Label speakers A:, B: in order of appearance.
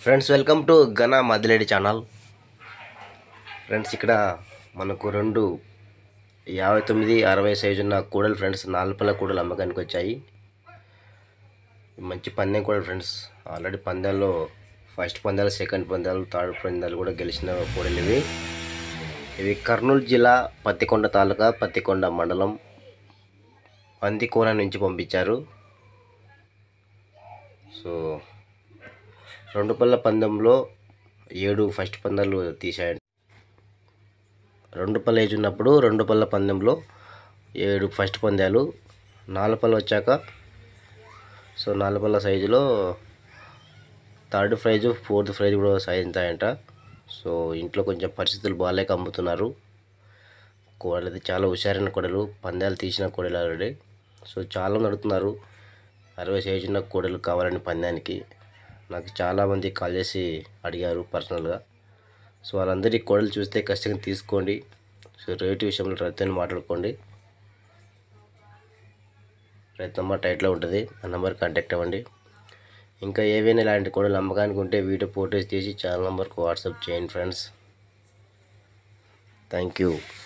A: friends welcome to ఘన మదిలేడి channel friends ఇక్కడ మనకు రెండు యాభై తొమ్మిది అరవై సైజు ఉన్న కూడలు ఫ్రెండ్స్ నాలుపల్ల కూడలు అమ్మకానికి వచ్చాయి మంచి పందెం కూడా ఫ్రెండ్స్ ఆల్రెడీ పందాల్లో ఫస్ట్ పందాలు సెకండ్ పందాలు థర్డ్ పందాలు కూడా గెలిచిన కూడలు ఇవి ఇవి కర్నూలు జిల్లా పత్తికొండ తాలూకా పత్తికొండ మండలం పందికోన నుంచి పంపించారు సో రెండు పళ్ళ పందెంలో ఏడు ఫస్ట్ పందాలు తీసాయండి రెండు పళ్ళ ఏజ్ ఉన్నప్పుడు రెండు పళ్ళ పందెంలో ఏడు ఫస్ట్ పందాలు నాలుగు పళ్ళు వచ్చాక సో నాలుగు పళ్ళ సైజులో థర్డ్ ప్రైజు ఫోర్త్ ప్రైజ్ కూడా సాధించాయంట సో ఇంట్లో కొంచెం పరిస్థితులు బాగాలేక అమ్ముతున్నారు కోడలు అయితే చాలా హుషారైన కోడలు పందాలు తీసిన కోడలు ఆల్రెడీ సో చాలా మంది అడుగుతున్నారు అరవై సైజు ఉన్న కోడలు కావాలని పందానికి నాకు చాలామంది కాల్ చేసి అడిగారు పర్సనల్గా సో వాళ్ళందరి కోడలు చూస్తే ఖచ్చితంగా తీసుకోండి సో రేటు విషయంలో రైతుని మాట్లాడుకోండి రైతు నెంబర్ టైట్లో ఉంటుంది ఆ నెంబర్ కాంటాక్ట్ అవ్వండి ఇంకా ఏవైనా ఇలాంటి కోడలు అమ్మకానికి ఉంటే వీడియో ఫోటోస్ తీసి ఛానల్ నెంబర్కి వాట్సాప్ చేయండి ఫ్రెండ్స్ థ్యాంక్ యూ